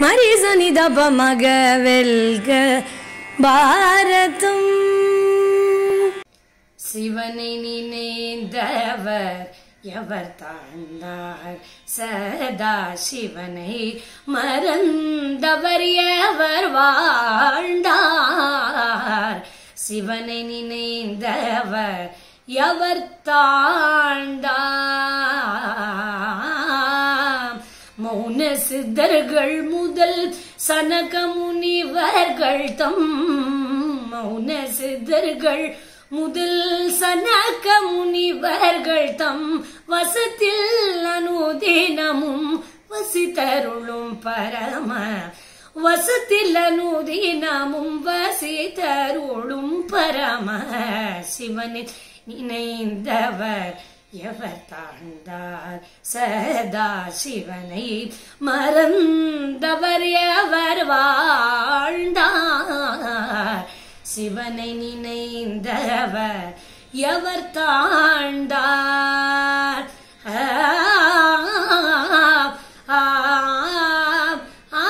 மரிசனி தப மக வெல்க பாரதம் சிவனை நினைந்தவர் எவர் தாழ்ந்தார் சதா சிவனை மறந்தவர் எவர் வாழ்ந்தார் சிவனை நினைந்தவர் எவர் தாழ்ந்தார் மௌன சித்தர்கள் முதல் சனக முனிவர்கள் தம் மௌன சித்தர்கள் முதல் சனக முனிவர்கள் தம் வசத்தில் அனுதினமும் வசித்தருளும் பரம வசத்தில் அனுதினமும் வசித்தருளும் பரம சிவனை நினைந்தவர் எவர் தாழ்ந்தார் சதா சிவனை மறந்தவர் எவர் வாழ்ந்தார் சிவனை நினைந்தவர் எவர் தாழ்ந்தார் ஆ, ஆ, ஆ,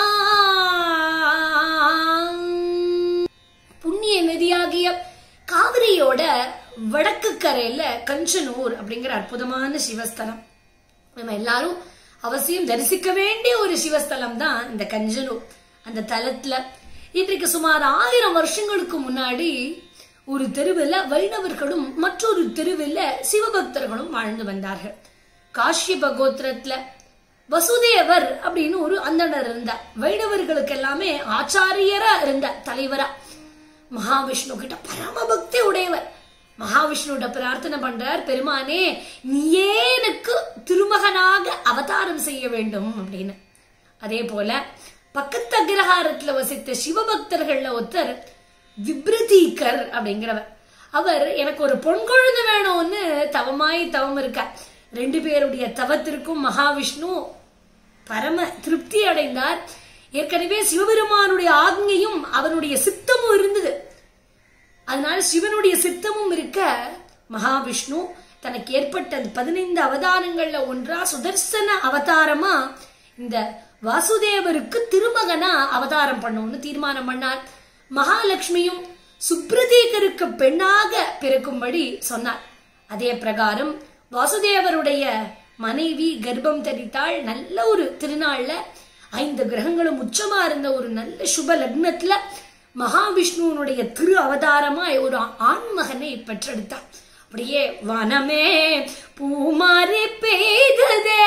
புண்ணிய நதியாகிய காவிரியோட வடக்கு கரையில கஞ்சனூர் அப்படிங்கிற அற்புதமான சிவஸ்தலம் நம்ம எல்லாரும் அவசியம் தரிசிக்க வேண்டிய ஒரு சிவஸ்தலம் தான் இந்த கஞ்சனூர் அந்த தலத்துல இன்றைக்கு சுமார் ஆயிரம் வருஷங்களுக்கு முன்னாடி ஒரு தெருவில் வைணவர்களும் மற்றொரு தெருவில் சிவபக்தர்களும் வாழ்ந்து வந்தார்கள் காஷ்யப கோத்திரத்துல வசுதேவர் அப்படின்னு ஒரு அந்தணர் இருந்தார் வைணவர்களுக்கு எல்லாமே ஆச்சாரியரா இருந்த தலைவரா மகாவிஷ்ணு கிட்ட பரம பக்தி உடையவர் மகாவிஷ்ணுட பிரார்த்தனை பண்றார் பெருமானே நீயே எனக்கு திருமகனாக அவதாரம் செய்ய வேண்டும் அப்படின்னு அதே போல பக்கத்து அக்ரஹாரத்துல வசித்த சிவபக்தர்கள்ல ஒருத்தர் விப்ரதீகர் அப்படிங்கிறவர் அவர் எனக்கு ஒரு பொன் குழந்தை வேணும்னு தவமாய் தவம் இருக்கார் ரெண்டு பேருடைய தவத்திற்கும் மகாவிஷ்ணு பரம திருப்தி அடைந்தார் ஏற்கனவே சிவபெருமானுடைய ஆக்ஞையும் அவனுடைய சித்தமும் இருந்தது அதனால சிவனுடைய சித்தமும் இருக்க மகாவிஷ்ணு தனக்கு ஏற்பட்ட அந்த பதினைந்து அவதாரங்கள்ல ஒன்றா சுதர்சன அவதாரமா இந்த வாசுதேவருக்கு திருமகனா அவதாரம் பண்ணணும்னு தீர்மானம் பண்ணார் மகாலட்சுமியும் சுப்ரதீகருக்கு பெண்ணாக பிறக்கும்படி சொன்னார் அதே பிரகாரம் வாசுதேவருடைய மனைவி கர்ப்பம் தரித்தாள் நல்ல ஒரு திருநாள்ல ஐந்து கிரகங்களும் உச்சமா இருந்த ஒரு நல்ல சுப லக்னத்துல மகாவிஷ்ணுவனுடைய திரு அவதாரமா ஒரு ஆண் மகனை பெற்றெடுத்தார் அப்படியே வனமே பூமாரி பெய்ததே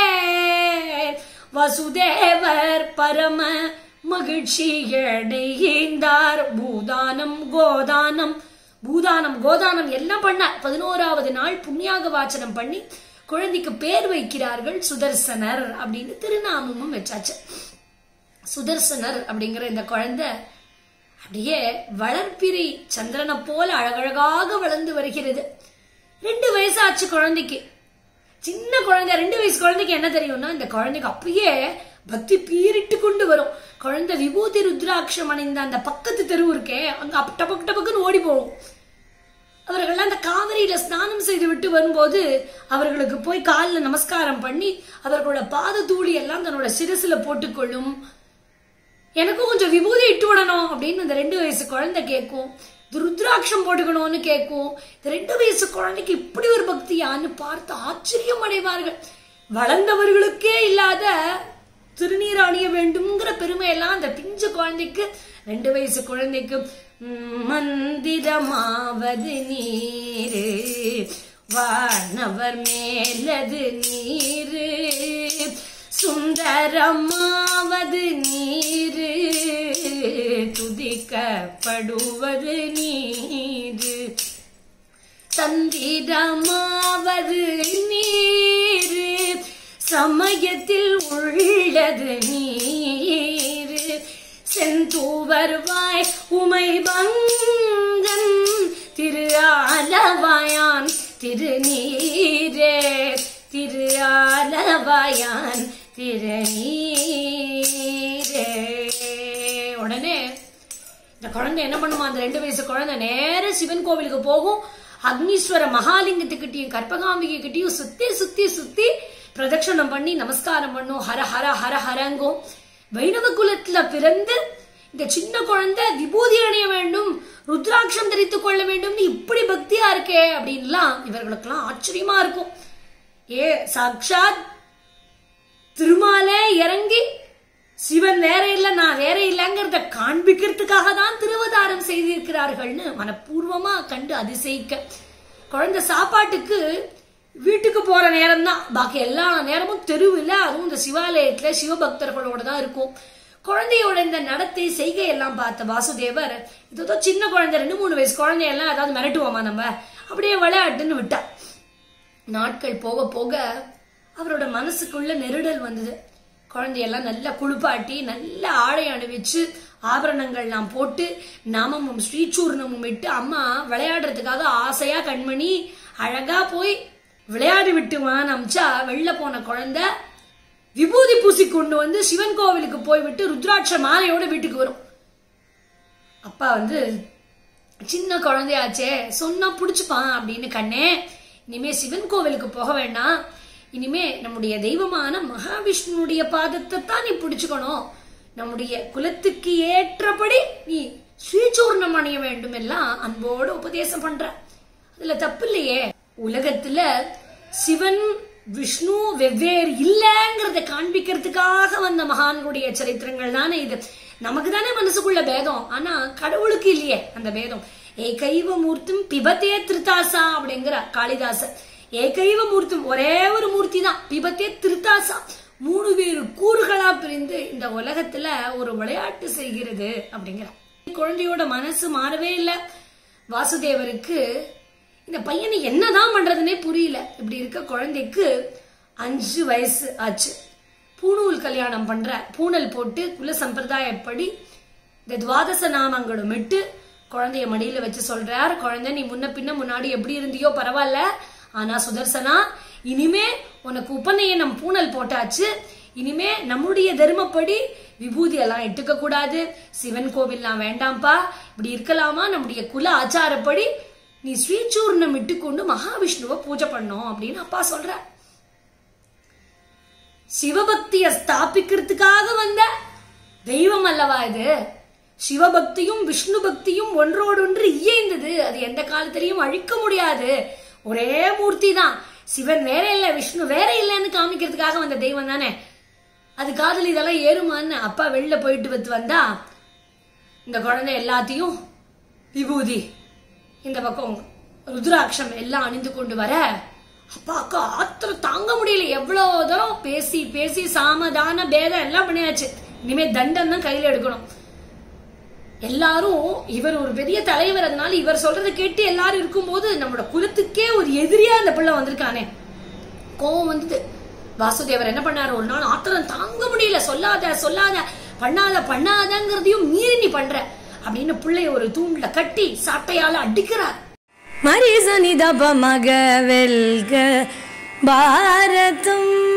வசுதேவர் பரம மகிழ்ச்சி அடைந்தார் பூதானம் கோதானம் பூதானம் கோதானம் எல்லாம் பண்ணார் பதினோராவது நாள் புண்ணியாக வாச்சனம் பண்ணி குழந்தைக்கு பேர் வைக்கிறார்கள் சுதர்சனர் அப்படின்னு திருநாமமும் வச்சாச்சு சுதர்சனர் அப்படிங்கிற இந்த குழந்தை அப்படியே வளர்ப்பிறை சந்திரனை போல அழகழகாக வளர்ந்து வருகிறது ரெண்டு வயசாச்சு குழந்தைக்கு சின்ன குழந்தை ரெண்டு வயசு குழந்தைக்கு என்ன தெரியும்னா இந்த குழந்தைக்கு அப்பயே பக்தி பீரிட்டு கொண்டு வரும் குழந்தை விபூதி ருத்ராட்சம் அணிந்த அந்த பக்கத்து தெரு இருக்கே அங்க அப்ப டபக்கு டபக்குன்னு ஓடி போகும் அவர்கள்லாம் அந்த காவிரியில ஸ்நானம் செய்து விட்டு வரும்போது அவர்களுக்கு போய் காலில் நமஸ்காரம் பண்ணி அவர்களோட பாத தூளி எல்லாம் தன்னோட சிரசுல போட்டுக்கொள்ளும் எனக்கும் கொஞ்சம் விபூதி இட்டு விடணும் அப்படின்னு இந்த ரெண்டு வயசு குழந்தை கேட்கும் இது ருத்ராட்சம் போட்டுக்கணும்னு கேட்கும் இந்த ரெண்டு வயசு குழந்தைக்கு இப்படி ஒரு பக்தியான்னு பார்த்து ஆச்சரியம் அடைவார்கள் வளர்ந்தவர்களுக்கே இல்லாத திருநீர் அணிய வேண்டும்ங்கிற பெருமையெல்லாம் அந்த பிஞ்சு குழந்தைக்கு ரெண்டு வயசு குழந்தைக்கு ம், மந்திரமாவது நீரு வானவர் மேலது நீரு சுந்தரமாவது நீரு துதிக்கப்படுவது நீரு தந்திரமாவது நீரு சமயத்தில் உள்ளது நீரு செந்தூவர்வாய் உமை பங்கன் திரு ஆலவாயான் திருநீரே திரு ஆலவாயான் திருநீரே உடனே இந்த குழந்தை என்ன பண்ணுமா அந்த ரெண்டு வயசு குழந்தை நேர சிவன் கோவிலுக்கு போகும் அக்னீஸ்வர மகாலிங்கத்துக்கிட்டையும் கற்பகாம்பிகை கிட்டையும் சுத்தி சுத்தி சுத்தி பிரதட்சணம் பண்ணி நமஸ்காரம் பண்ணும் ஹர ஹர ஹர ஹரங்கும் வைணவ குலத்துல பிறந்து இந்த சின்ன குழந்தை விபூதி அணிய வேண்டும் ருத்ராட்சம் தரித்துக் கொள்ள வேண்டும்னு இப்படி பக்தியா இருக்கே அப்படின்லாம் இவர்களுக்கெல்லாம் ஆச்சரியமா இருக்கும் ஏ சாக்ஷாத் திருமாலே இறங்கி சிவன் வேற இல்ல நான் வேற இல்லைங்கிறத காண்பிக்கிறதுக்காக தான் திருவதாரம் செய்திருக்கிறார்கள்னு மனப்பூர்வமா கண்டு அதிசயிக்க குழந்தை சாப்பாட்டுக்கு வீட்டுக்கு போற நேரம் தான் பாக்கி எல்லா நேரமும் தெருவில் அதுவும் இந்த சிவாலயத்துல சிவபக்தர்களோட தான் இருக்கும் குழந்தையோட இந்த நடத்தை செய்கை எல்லாம் பார்த்த வாசுதேவர் இதோ சின்ன குழந்தை ரெண்டு மூணு வயசு குழந்தையெல்லாம் ஏதாவது மிரட்டுவோமா நம்ம அப்படியே விளையாட்டுன்னு விட்டா நாட்கள் போக போக அவரோட மனசுக்குள்ள நெருடல் வந்தது குழந்தையெல்லாம் நல்லா குளிப்பாட்டி நல்ல ஆடை அணிவிச்சு ஆபரணங்கள்லாம் போட்டு நாமமும் ஸ்ரீசூர்ணமும் இட்டு அம்மா விளையாடுறதுக்காக ஆசையா கண்மணி அழகா போய் விளையாடி விட்டுவான் அமிச்சா வெளில போன குழந்தை விபூதி பூசி கொண்டு வந்து சிவன் கோவிலுக்கு போய்விட்டு ருத்ராட்ச மாலையோட வீட்டுக்கு வரும் அப்பா வந்து சின்ன குழந்தையாச்சே சொன்னா புடிச்சுப்பான் அப்படின்னு கண்ணே இனிமே சிவன் கோவிலுக்கு போக வேண்டாம் இனிமே நம்முடைய தெய்வமான மகாவிஷ்ணுடைய பாதத்தை தான் நீ பிடிச்சுக்கணும் நம்முடைய குலத்துக்கு ஏற்றபடி நீ ஸ்ரீசூர்ணம் அணிய வேண்டும் எல்லாம் அன்போடு உபதேசம் பண்ற அதுல தப்பு இல்லையே உலகத்துல சிவன் விஷ்ணு வெவ்வேறு இல்லைங்கிறத காண்பிக்கிறதுக்காக வந்த மகான்களுடைய சரித்திரங்கள் தானே இது நமக்கு தானே மனசுக்குள்ள பேதம் ஆனா கடவுளுக்கு இல்லையே அந்த பேதம் ஏகைவ மூர்த்தம் பிபத்தே திருத்தாசா அப்படிங்கிற காளிதாசர் ஏகைவ மூர்த்தம் ஒரே ஒரு மூர்த்தி தான் பிபத்தே திருத்தாசா மூணு வேறு கூறுகளா பிரிந்து இந்த உலகத்துல ஒரு விளையாட்டு செய்கிறது அப்படிங்கிற குழந்தையோட மனசு மாறவே இல்லை வாசுதேவருக்கு இந்த பையனை என்னதான் பண்றதுன்னே புரியல இப்படி இருக்க குழந்தைக்கு அஞ்சு வயசு ஆச்சு பூணூல் கல்யாணம் பண்ற பூணல் போட்டு குல சம்பிரதாயப்படி இந்த துவாதச நாமங்களும் இட்டு குழந்தைய மடியில வச்சு சொல்றார் குழந்தை நீ முன்ன பின்ன முன்னாடி எப்படி இருந்தியோ பரவாயில்ல ஆனா சுதர்சனா இனிமே உனக்கு உபநயனம் பூணல் போட்டாச்சு இனிமே நம்முடைய தர்மப்படி விபூதி எல்லாம் இட்டுக்க கூடாது சிவன் கோவில்லாம் வேண்டாம்ப்பா இப்படி இருக்கலாமா நம்முடைய குல ஆச்சாரப்படி நீ ஸ்ரீசூர்ணம் இட்டுக்கொண்டு மகாவிஷ்ணுவை பூஜை பண்ணோம் அப்படின்னு அப்பா சொல்ற சிவபக்திய ஸ்தாபிக்கிறதுக்காக வந்த தெய்வம் அல்லவா இது சிவபக்தியும் விஷ்ணு பக்தியும் ஒன்றோடொன்று இயைந்தது அது எந்த காலத்திலையும் அழிக்க முடியாது ஒரே மூர்த்தி தான் சிவன் வேற இல்ல விஷ்ணு வேற இல்லைன்னு காமிக்கிறதுக்காக வந்த தெய்வம் தானே அது காதல் இதெல்லாம் ஏறுமான்னு அப்பா வெளில போயிட்டு வந்து வந்தா இந்த குழந்தை எல்லாத்தையும் விபூதி இந்த பக்கம் ருத்ராட்சம் எல்லாம் அணிந்து கொண்டு வர அப்பா அக்கா ஆத்திரம் தாங்க முடியல எவ்வளவு தூரம் பேசி பேசி சாமதான பேதம் எல்லாம் பண்ணியாச்சு இனிமே தண்டம் தான் கையில எடுக்கணும் எல்லாரும் இவர் ஒரு பெரிய தலைவர் அதனால இவர் சொல்றதை கேட்டு எல்லாரும் இருக்கும்போது நம்மளோட குலத்துக்கே ஒரு எதிரியா அந்த பிள்ளை வந்திருக்கானே கோவம் வந்தது வாசுதேவர் என்ன பண்ணாரு ஒரு நாள் ஆத்திரம் தாங்க முடியல சொல்லாத சொல்லாத பண்ணாத பண்ணாதங்கிறதையும் மீறி நீ பண்ற அப்படின்னு பிள்ளைய ஒரு தூண்ல கட்டி சாட்டையால அடிக்கிறார் மரிசனி தப மக வெல்க பாரதம்